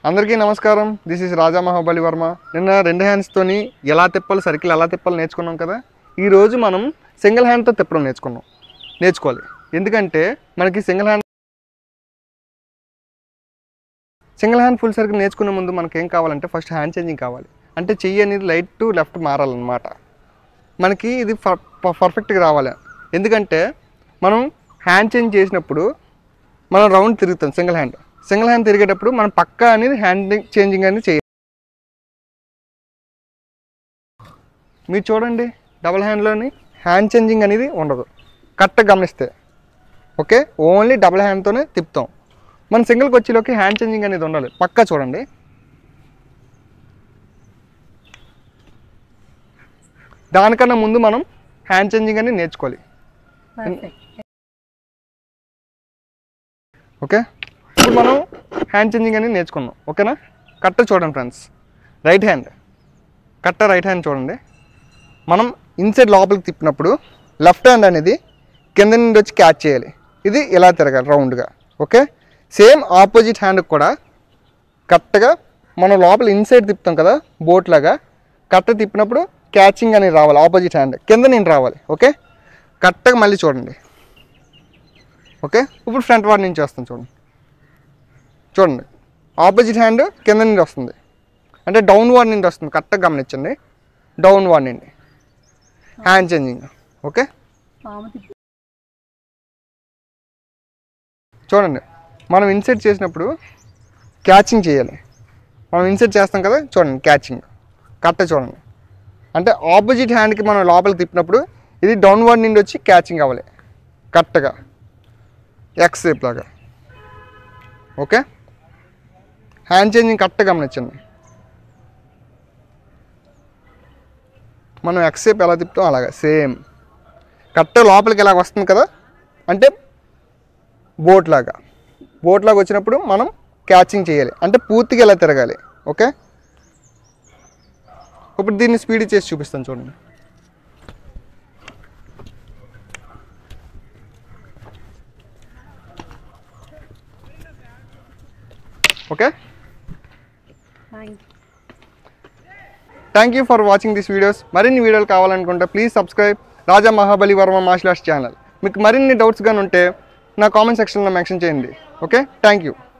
అందరికీ నమస్కారం this is Raja Mahabali Varma నిన్న రెండు హ్యాండ్స్తోని ఎలా తిప్పాలి సర్కిల్ ఎలా తిప్పాలి నేర్చుకున్నాం కదా ఈరోజు మనం సింగిల్ హ్యాండ్తో తిప్పడం నేర్చుకున్నాం నేర్చుకోవాలి ఎందుకంటే మనకి single hand single hand full circle నేర్చుకునే ముందు మనకి ఏం కావాలంటే ఫస్ట్ హ్యాండ్ చేంజింగ్ కావాలి అంటే చెయ్యి అనేది లైట్ టు లెఫ్ట్ మారాలన్నమాట మనకి ఇది పర్ఫెక్ట్గా రావాలి ఎందుకంటే మనం హ్యాండ్ చేంజ్ చేసినప్పుడు మనం రౌండ్ తిరుగుతాం సింగిల్ హ్యాండ్ సింగిల్ హ్యాండ్ తిరిగేటప్పుడు మనం పక్క అనేది హ్యాండ్ చేంజింగ్ అనేది చేయాలి మీరు చూడండి డబుల్ హ్యాండ్లోని హ్యాండ్ చేంజింగ్ అనేది ఉండదు కరెక్ట్గా గమనిస్తే ఓకే ఓన్లీ డబుల్ హ్యాండ్తోనే తిప్పుతాం మన సింగిల్కి వచ్చేలోకి హ్యాండ్ చేంజింగ్ అనేది ఉండాలి పక్కా చూడండి దానికన్నా ముందు మనం హ్యాండ్ చేంజింగ్ అనేది నేర్చుకోవాలి పర్ఫెక్ట్ ఓకే ఇప్పుడు మనం హ్యాండ్ చేంజింగ్ అనేది నేర్చుకున్నాం ఓకేనా కట్ట చూడండి ఫ్రెండ్స్ రైట్ హ్యాండ్ కట్ట రైట్ హ్యాండ్ చూడండి మనం ఇన్సైడ్ లోపలికి తిప్పినప్పుడు లెఫ్ట్ హ్యాండ్ అనేది కింద నుండి వచ్చి క్యాచ్ చేయాలి ఇది ఇలా తిరగాలి రౌండ్గా ఓకే సేమ్ ఆపోజిట్ హ్యాండ్కి కూడా కరెక్ట్గా మనం లోపల ఇన్సైడ్ తిప్పుతాం కదా బోట్ లాగా కట్ట తిప్పినప్పుడు క్యాచింగ్ అనేది రావాలి ఆపోజిట్ హ్యాండ్ కింద నేను రావాలి ఓకే కరెక్ట్గా మళ్ళీ చూడండి ఓకే ఇప్పుడు ఫ్రంట్ వార్డ్ నుంచి వస్తుంది చూడండి చూడండి ఆపోజిట్ హ్యాండ్ కింద నుండి వస్తుంది అంటే డౌన్ వార్డ్ నుండి వస్తుంది కరెక్ట్గా గమనించండి డౌన్ వార్డ్ నుండి హ్యాండ్ చేంజింగ్ ఓకే పాము తిప్పి చూడండి మనం ఇన్సెట్ చేసినప్పుడు క్యాచింగ్ చేయాలి మనం ఇన్సెట్ చేస్తాం కదా చూడండి క్యాచింగ్ కరెక్ట్గా చూడండి అంటే ఆపోజిట్ హ్యాండ్కి మనం లోపలికి తిప్పినప్పుడు ఇది డౌన్వర్డ్ నుండి వచ్చి క్యాచింగ్ అవ్వాలి కరెక్ట్గా ఎక్స్ షేప్ లాగా ఓకే హ్యాండ్ చేంజింగ్ కరెక్ట్గా గమనించండి మనం ఎక్స్ షేప్ ఎలా తిప్పుతాం అలాగా సేమ్ కరెక్ట్గా లోపలికి ఇలాగ వస్తుంది కదా అంటే బోట్ లాగా బోట్ లాగా వచ్చినప్పుడు మనం క్యాచింగ్ చేయాలి అంటే పూర్తిగా ఇలా తిరగాలి ఓకే ఇప్పుడు దీన్ని స్పీడ్ చేసి చూపిస్తాను చూడండి okay thank thank you for watching this videos మరిన్ని వీడియోలు కావాలనుకుంటే please subscribe Raja Mahabali Varma martial arts channel మీకు మరిన్ని డౌట్స్ కానీ ఉంటే నా కామెంట్ సెక్షన్లో మెన్షన్ చేయండి ఓకే థ్యాంక్ యూ